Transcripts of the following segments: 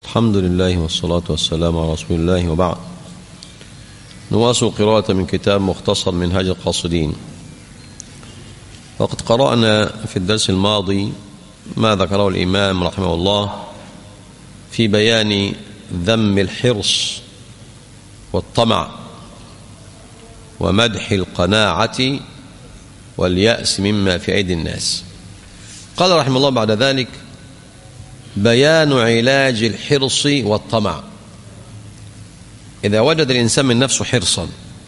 الحمد لله والصلاة والسلام على رسول الله وبعد نواصل قراءة من كتاب مختصر منهاج القاصدين وقد قرأنا في الدرس الماضي ما ذكره الإمام رحمه الله في بيان ذم الحرص والطمع ومدح القناعة واليأس مما في أيدي الناس قال رحمه الله بعد ذلك بيان علاج الحرص والطمع إذا وجد الإنسان من نفسه حرصا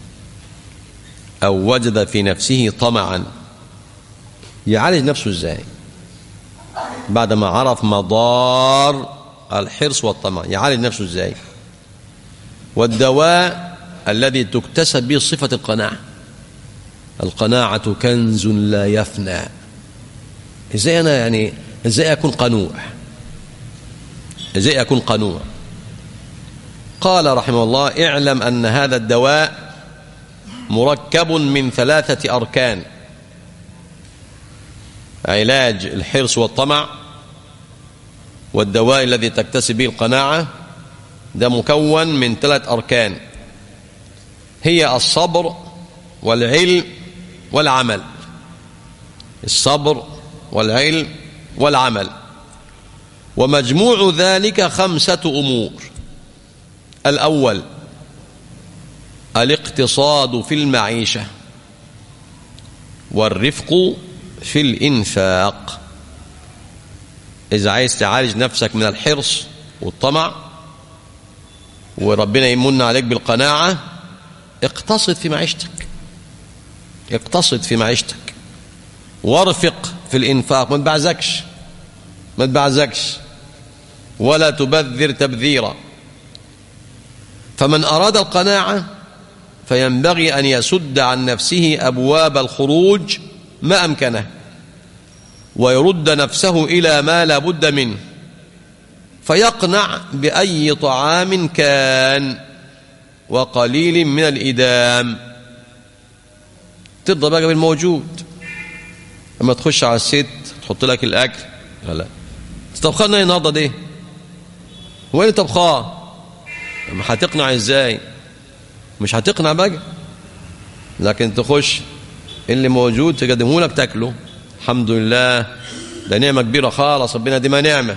أو وجد في نفسه طمعا يعالج نفسه إزاي بعدما عرف مضار الحرص والطمع يعالج نفسه إزاي والدواء الذي تكتسب به صفة القناعة القناعة كنز لا يفنى ازاي انا يعني ازاي اكون قنوع ازاي اكون قنوع قال رحمه الله اعلم ان هذا الدواء مركب من ثلاثة اركان علاج الحرص والطمع والدواء الذي تكتسب به القناعة ده مكون من ثلاث أركان هي الصبر والعلم والعمل الصبر والعلم والعمل ومجموع ذلك خمسة أمور الأول الاقتصاد في المعيشة والرفق في الإنفاق إذا عايز تعالج نفسك من الحرص والطمع وربنا يمن عليك بالقناعة اقتصد في معيشتك اقتصد في معيشتك وارفق في الإنفاق ما تبعزكش ما تبعزكش ولا تبذر تبذيرا فمن أراد القناعة فينبغي أن يسد عن نفسه أبواب الخروج ما أمكنه ويرد نفسه إلى ما لا بد منه فيقنع بأي طعام كان وقليل من الإدام ترضى بقى بالموجود اما تخش على الست تحط لك الاكل لا طبخها لنا النهارده دي هو اللي طبخاه اما هتقنع ازاي مش هتقنع بقى لكن تخش اللي موجود تقدمه لك تاكله الحمد لله ده نعمه كبيره خالص ربنا دي ما نعمه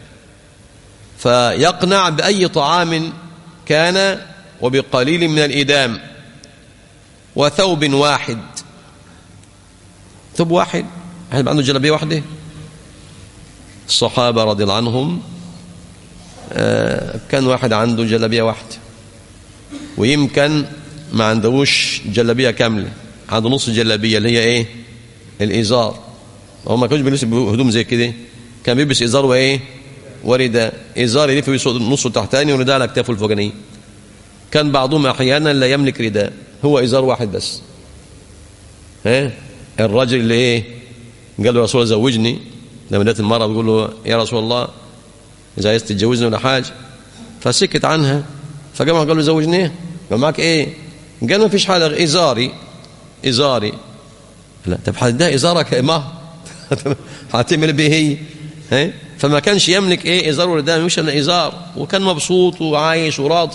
فيقنع باي طعام كان وبقليل من الادام وثوب واحد ثوب واحد هل عنده جلابيه واحده الصحابه رضي الله عنهم كان واحد عنده جلابيه واحده ويمكن ما عندهوش جلابيه كامله عنده نص جلابيه اللي هي ايه الازار هو ما كانش بيلبس هدوم زي كده كان بيلبس ازار وايه ورداء ازار يلف نصه تحتاني ورداء على اكتافه الفوقانيه كان بعضهم احيانا لا يملك رداء هو ازار واحد بس ها الرجل اللي ايه قال له يا رسول الله زوجني لما جت المرأة بيقول له يا رسول الله إذا عايز تتجوزني ولا حاجة فسكت عنها فقام قال له زوجني قال معك ايه قال ما فيش حاجة إزاري إزاري لا طب ده إزارك ما هتعمل به هي ها فما كانش يملك ايه إزار ولا ده مش الا إزار وكان مبسوط وعايش وراضي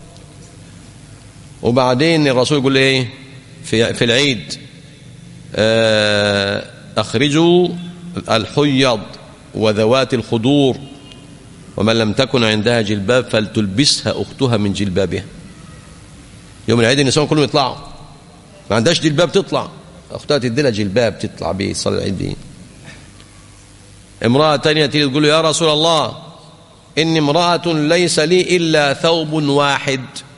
وبعدين الرسول يقول ايه في في العيد أخرجوا الحيض وذوات الخدور ومن لم تكن عندها جلباب فلتلبسها أختها من جلبابها يوم العيد النساء كلهم يطلعوا ما عندهاش جلباب تطلع أختها تدي لها جلباب تطلع بيه تصلي العيد بيه امرأة تانية تيجي تقول له يا رسول الله إني امرأة ليس لي إلا ثوب واحد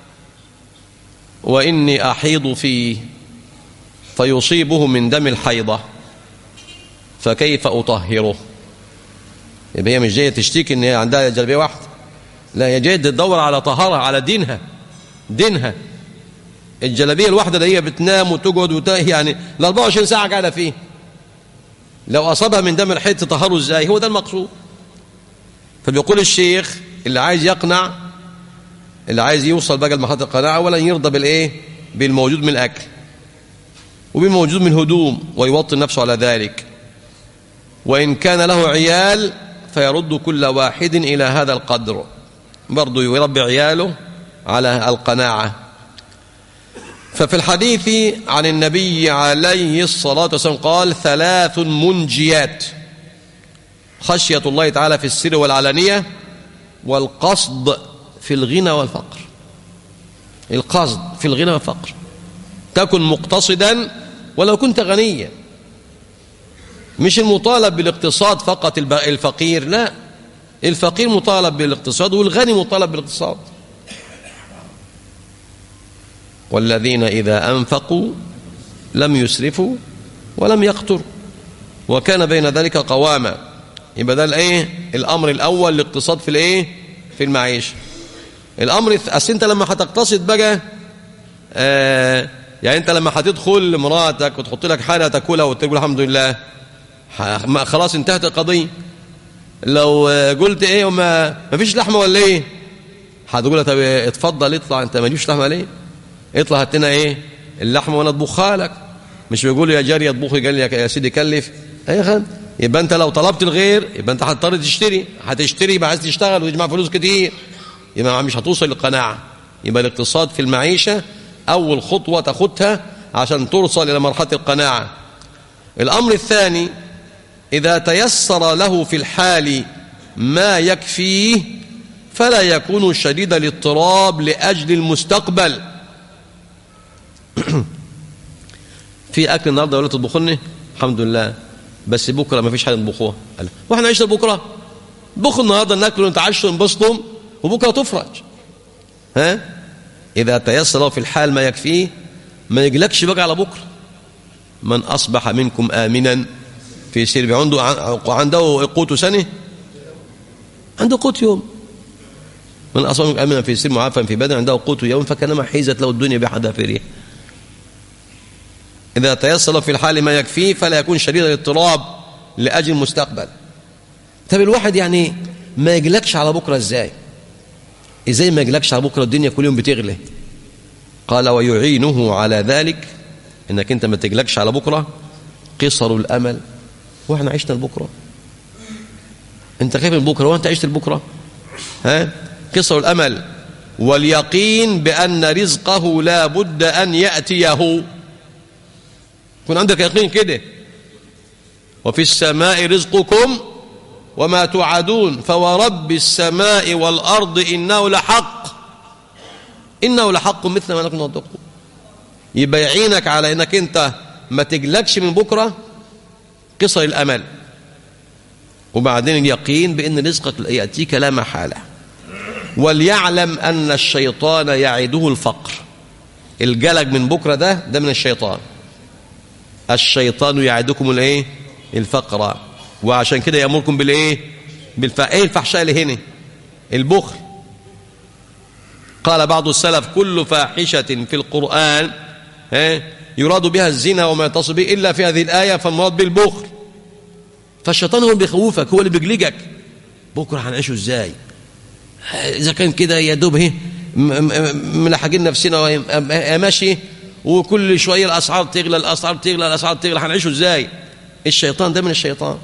وإني أحيض فيه فيصيبه من دم الحيضة فكيف أطهره يبقى هي مش جاية تشتكي إن هي عندها جلبية واحدة لا هي جاية تدور على طهارة على دينها دينها الجلبية الواحدة اللي هي بتنام وتقعد وت... يعني ال 24 ساعة قاعدة فيه لو أصابها من دم الحيض تطهره إزاي هو ده المقصود فبيقول الشيخ اللي عايز يقنع اللي عايز يوصل بقى لمرحلة القناعة ولا يرضى بالإيه بالموجود من الأكل وبموجود من هدوم ويوطن نفسه على ذلك وإن كان له عيال فيرد كل واحد إلى هذا القدر برضه يربي عياله على القناعة ففي الحديث عن النبي عليه الصلاة والسلام قال ثلاث منجيات خشية الله تعالى في السر والعلانية والقصد في الغنى والفقر القصد في الغنى والفقر تكن مقتصدا ولو كنت غنيا مش المطالب بالاقتصاد فقط الفقير لا الفقير مطالب بالاقتصاد والغني مطالب بالاقتصاد والذين إذا أنفقوا لم يسرفوا ولم يقتروا وكان بين ذلك قواما يبقى ده الايه الامر الاول الاقتصاد في الايه في المعيشه الامر اصل انت لما هتقتصد بقى آه يعني انت لما هتدخل لمراتك وتحط لك حاجه تاكلها وتقول الحمد لله خلاص انتهت القضيه لو قلت ايه وما ما فيش لحمه ولا ايه هتقول طب اتفضل اطلع انت ما تجيبش لحمه ليه اطلع هات لنا ايه اللحمه وانا اطبخها لك مش بيقول يا جاري اطبخي قال لي يا سيدي كلف اي خد يبقى انت لو طلبت الغير يبقى انت هتضطر تشتري هتشتري يبقى عايز تشتغل وتجمع فلوس كتير يبقى مش هتوصل للقناعه يبقى الاقتصاد في المعيشه اول خطوه تاخدها عشان توصل الى مرحله القناعه الامر الثاني اذا تيسر له في الحال ما يكفيه فلا يكون شديد الاضطراب لاجل المستقبل في اكل النهارده ولا تطبخوني الحمد لله بس بكره ما فيش حاجه نطبخوها واحنا عايشين بكره بكره النهارده ناكل ونتعشى وننبسطوا وبكره تفرج ها اذا تيسر له في الحال ما يكفيه ما يجلكش بقى على بكره من اصبح منكم امنا في سرب عنده عنده قوت سنه عنده قوت يوم من اصبح منكم امنا في سرب معافى في بدن عنده قوت يوم فكانما حيزت له الدنيا بحذافيرها إذا تيسر في الحال ما يكفيه فلا يكون شديد الاضطراب لأجل المستقبل طب الواحد يعني ما يجلكش على بكرة ازاي ازاي ما يجلكش على بكرة الدنيا كل يوم بتغلي قال ويعينه على ذلك انك انت ما تجلكش على بكرة قصر الامل واحنا عشنا لبكرة انت خايف من بكرة وانت عشت لبكرة ها قصر الامل واليقين بان رزقه لا بد ان ياتيه يكون عندك يقين كده وفي السماء رزقكم وما توعدون فورب السماء والأرض إنه لحق إنه لحق مثل ما نكون نطقه يبقى يعينك على إنك أنت ما تجلكش من بكرة قصر الأمل وبعدين اليقين بأن رزقك يأتيك لا محالة وليعلم أن الشيطان يعده الفقر الجلج من بكرة ده ده من الشيطان الشيطان يعدكم الايه الفقر وعشان كده يامركم بالايه بالف ايه الفحشاء اللي هنا البخل قال بعض السلف كل فاحشة في القرآن يراد بها الزنا وما يتصل به إلا في هذه الآية فالمراد بالبخل فالشيطان هو اللي بيخوفك هو اللي بيجلجك بكرة هنعيشه ازاي إذا كان كده يا دوب اهي ملحقين نفسنا ماشي وكل شوية الأسعار تغلى الأسعار تغلى الأسعار تغلى هنعيشه ازاي الشيطان ده من الشيطان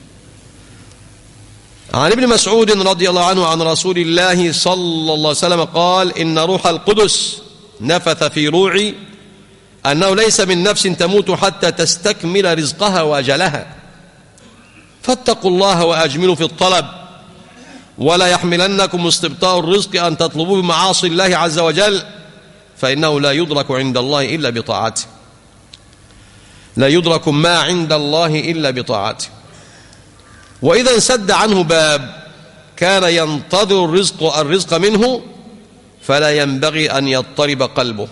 عن ابن مسعود رضي الله عنه عن رسول الله صلى الله عليه وسلم قال إن روح القدس نفث في روعي أنه ليس من نفس تموت حتى تستكمل رزقها وأجلها فاتقوا الله وأجملوا في الطلب ولا يحملنكم استبطاء الرزق أن تطلبوا بمعاصي الله عز وجل فإنه لا يدرك عند الله إلا بطاعته لا يدرك ما عند الله إلا بطاعته وإذا انسد عنه باب كان ينتظر الرزق الرزق منه فلا ينبغي أن يضطرب قلبه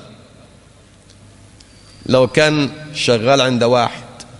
لو كان شغال عند واحد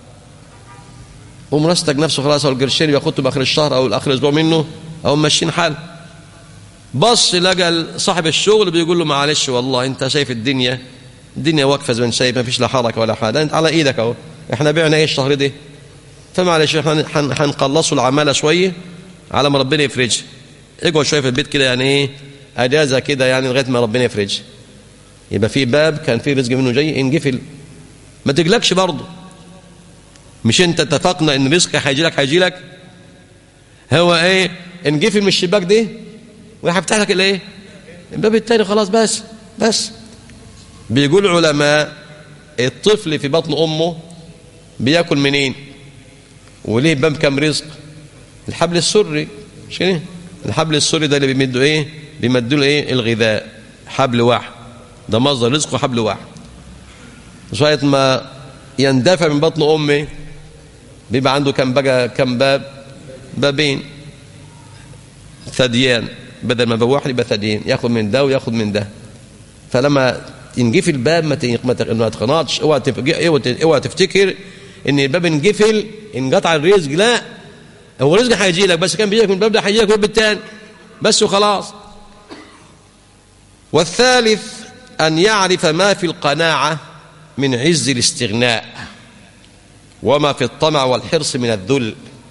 ومرستك نفسه خلاص هو القرشين بياخده باخر الشهر او اخر الاسبوع منه او ماشيين حال بص لقى صاحب الشغل بيقول له معلش والله انت شايف الدنيا الدنيا واقفه زي ما انت شايف ما فيش لا حركه ولا حاجه انت على ايدك اهو احنا بعنا ايه الشهر ده فمعلش احنا هنقلصوا العماله شويه على ما ربنا يفرجها اقعد شويه في البيت كده يعني ايه اجازه كده يعني لغايه ما ربنا يفرجها يبقى في باب كان في رزق منه جاي انقفل ما تقلقش برضه مش انت اتفقنا ان رزقك هيجي لك هيجي لك هو ايه انقفل من الشباك ده وهيفتح لك الايه الباب التاني خلاص بس بس بيقول العلماء الطفل في بطن امه بياكل منين وليه باب كام رزق الحبل السري مش كده الحبل السري ده اللي بيمدوا ايه بيمدوا له ايه الغذاء حبل واحد ده مصدر رزقه حبل واحد شويه ما يندفع من بطن امه بيبقى عنده كم بقى كم باب بابين ثديان بدل ما باب واحد يبقى ثديين ياخد من ده وياخد من ده فلما ينجفل الباب ما ت- ما ت- ما تقنعش اوعى تف- اوعى ت- اوعى تفتكر ان الباب انجفل انقطع الرزق لا هو الرزق هيجي لك بس كان بيجيلك من الباب ده هيجي لك من الباب الثاني بس وخلاص والثالث ان يعرف ما في القناعه من عز الاستغناء وما في الطمع والحرص من الذل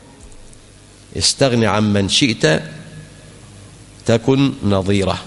استغن عن من شئت تكن نظيره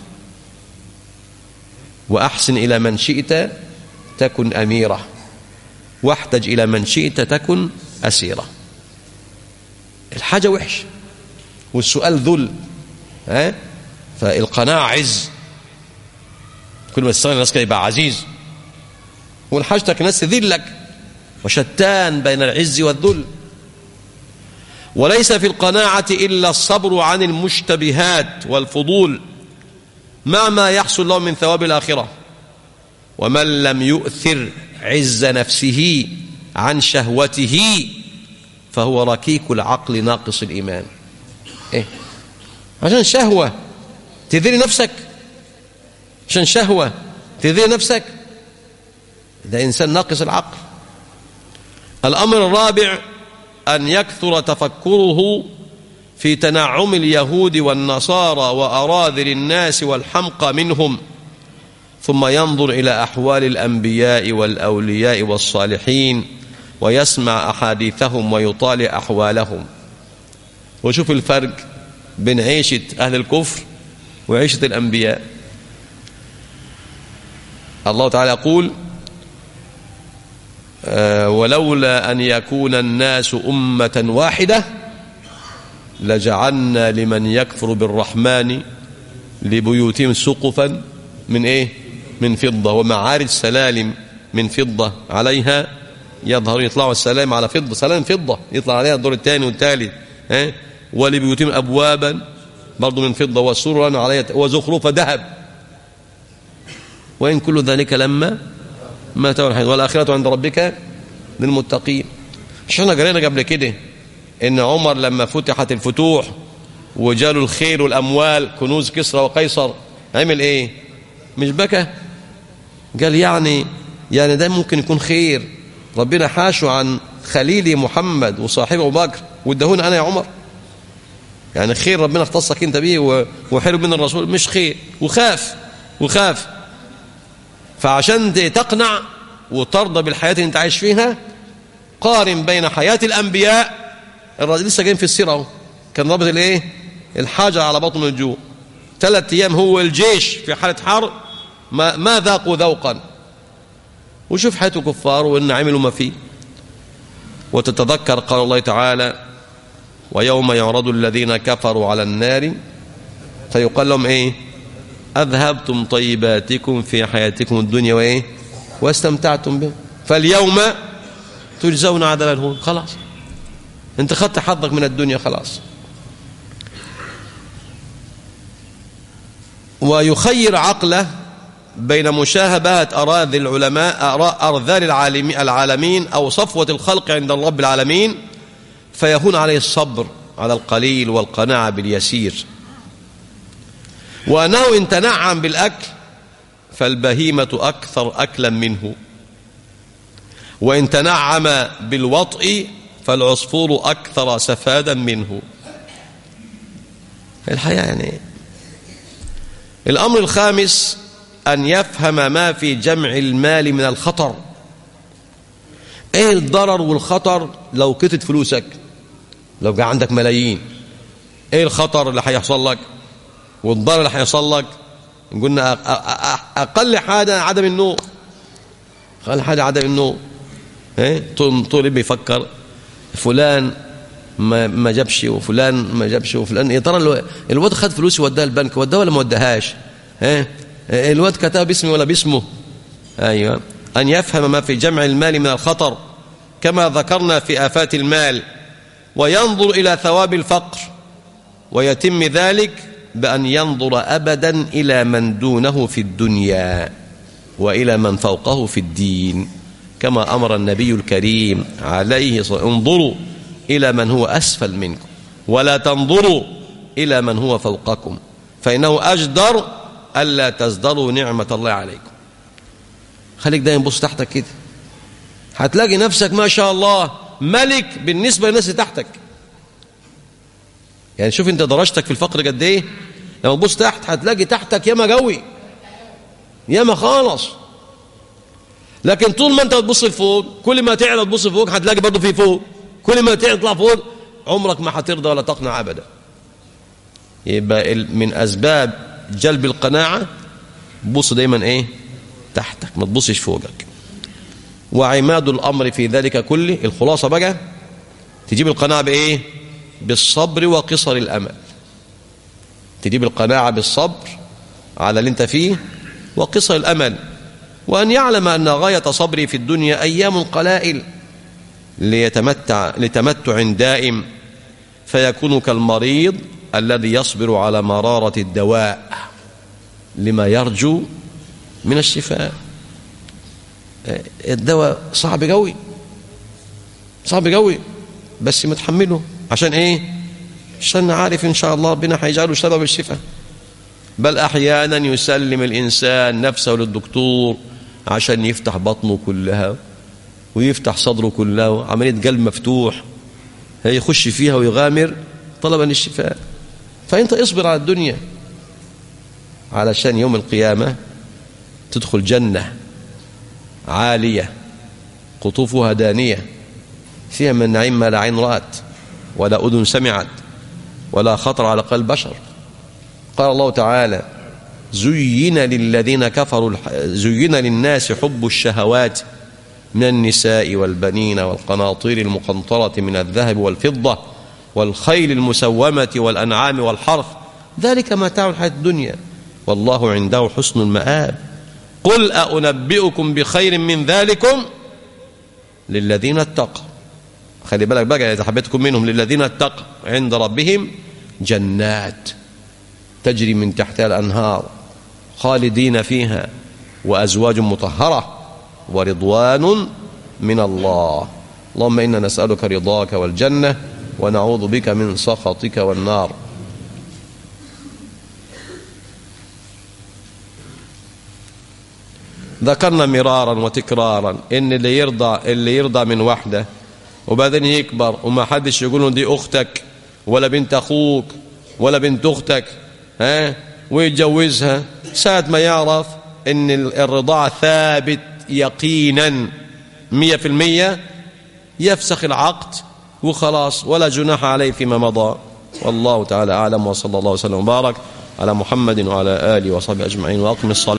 واحسن الى من شئت تكن اميره واحتج الى من شئت تكن اسيره الحاجه وحش والسؤال ذل ها فالقناعه عز كل ما تستغني الناس كده يبقى عزيز والحاجتك ناس تذلك وشتان بين العز والذل وليس في القناعة إلا الصبر عن المشتبهات والفضول مع ما يحصل له من ثواب الآخرة ومن لم يؤثر عز نفسه عن شهوته فهو ركيك العقل ناقص الإيمان إيه؟ عشان شهوة تذير نفسك عشان شهوة تذير نفسك ده إنسان ناقص العقل الأمر الرابع أن يكثر تفكره في تنعم اليهود والنصارى وأراذل الناس والحمقى منهم ثم ينظر إلى أحوال الأنبياء والأولياء والصالحين ويسمع أحاديثهم ويطالع أحوالهم وشوف الفرق بين عيشة أهل الكفر وعيشة الأنبياء الله تعالى يقول آه، ولولا أن يكون الناس أمة واحدة لجعلنا لمن يكفر بالرحمن لبيوتهم سقفا من إيه من فضة ومعارج سلالم من فضة عليها يظهر يطلعوا السلام على فضة سلام فضة يطلع عليها الدور الثاني والثالث ها ولبيوتهم أبوابا برضو من فضة وسررا عليها وزخرف ذهب وإن كل ذلك لما ما تولى الحديث والآخرة عند ربك للمتقين مش احنا قرينا قبل كده ان عمر لما فتحت الفتوح وجاله الخير والاموال كنوز كسرى وقيصر عمل ايه مش بكى قال يعني يعني ده ممكن يكون خير ربنا حاشه عن خليلي محمد وصاحبه ابو بكر وادهوني انا يا عمر يعني خير ربنا اختصك انت بيه وحرم من الرسول مش خير وخاف وخاف فعشان تقنع وترضى بالحياة اللي انت عايش فيها قارن بين حياة الأنبياء الراجل لسه جايين في السيرة اهو كان رابط الايه الحاجة على بطن الجوع ثلاث أيام هو الجيش في حالة حرب ما, ما ذاقوا ذوقا وشوف حياة الكفار وإن عملوا ما فيه وتتذكر قال الله تعالى ويوم يعرض الذين كفروا على النار فيقال لهم ايه أذهبتم طيباتكم في حياتكم الدنيا وإيه واستمتعتم به فاليوم تجزون عذاب الهون خلاص انت خدت حظك من الدنيا خلاص ويخير عقله بين مشاهبات أراذل العلماء أرذال العالمين, العالمين أو صفوة الخلق عند الرب العالمين فيهون عليه الصبر على القليل والقناعة باليسير وأنه إن تنعم بالأكل فالبهيمة أكثر أكلا منه وإن تنعم بالوطء فالعصفور أكثر سفادا منه الحياة يعني الأمر الخامس أن يفهم ما في جمع المال من الخطر ايه الضرر والخطر لو كتت فلوسك لو جاء عندك ملايين ايه الخطر اللي هيحصل لك والضرر اللي هيحصل لك قلنا اقل حاجه عدم النوم اقل حاجه عدم النوم ايه طول طول بيفكر فلان ما ما جابش وفلان ما جابش وفلان يا ترى الو- الواد خد فلوس وداها البنك وداها ولا ما وداهاش ها الواد كتب باسمي ولا باسمه ايوه ان يفهم ما في جمع المال من الخطر كما ذكرنا في آفات المال وينظر إلى ثواب الفقر ويتم ذلك بأن ينظر أبدا إلى من دونه في الدنيا وإلى من فوقه في الدين كما أمر النبي الكريم عليه الصلاة انظروا إلى من هو أسفل منكم ولا تنظروا إلى من هو فوقكم فإنه أجدر ألا تزدروا نعمة الله عليكم خليك دايما بص تحتك كده هتلاقي نفسك ما شاء الله ملك بالنسبة للناس اللي تحتك يعني شوف انت درجتك في الفقر قد ايه لما تبص تحت هتلاقي تحتك ياما قوي ياما خالص لكن طول ما انت بتبص لفوق كل ما تعلى تبص فوق هتلاقي برضه في فوق كل ما تعلى تطلع فوق عمرك ما هترضى ولا تقنع ابدا يبقى ال- من اسباب جلب القناعه بص دايما ايه تحتك ما تبصش فوقك وعماد الامر في ذلك كله الخلاصه بقى تجيب القناعه بايه بالصبر وقصر الامل تجيب القناعه بالصبر على اللي انت فيه وقصر الامل وان يعلم ان غايه صبري في الدنيا ايام قلائل ليتمتع لتمتع دائم فيكون كالمريض الذي يصبر على مراره الدواء لما يرجو من الشفاء الدواء صعب قوي صعب قوي بس متحمله عشان ايه عشان عارف ان شاء الله ربنا هيجعله سبب الشفاء بل احيانا يسلم الانسان نفسه للدكتور عشان يفتح بطنه كلها ويفتح صدره كلها عمليه قلب مفتوح هيخش فيها ويغامر طلبا للشفاء فانت اصبر على الدنيا علشان يوم القيامه تدخل جنه عالية قطوفها دانية فيها من النعيم ما لا عين رأت ولا أذن سمعت ولا خطر على قلب بشر قال الله تعالى زين للذين كفروا الح- زين للناس حب الشهوات من النساء والبنين والقناطير المقنطرة من الذهب والفضة والخيل المسومة والأنعام والحرث ذلك متاع الحياة الدنيا والله عنده حسن المآب قل أنبئكم بخير من ذلكم للذين اتقوا خلي بالك بقى إذا حبيتكم منهم للذين اتقوا عند ربهم جنات تجري من تحتها الأنهار خالدين فيها وأزواج مطهرة ورضوان من الله اللهم إنا نسألك رضاك والجنة ونعوذ بك من سخطك والنار ذكرنا مرارا وتكرارا ان اللي يرضى اللي يرضى من واحده وبعدين يكبر وما حدش يقول له دي اختك ولا بنت اخوك ولا بنت اختك ها ويتجوزها ساعة ما يعرف ان الرضاعة ثابت يقينا مية في المية يفسخ العقد وخلاص ولا جناح عليه فيما مضى والله تعالى أعلم وصلى الله وسلم وبارك على محمد وعلى آله وصحبه أجمعين وأقم الصلاة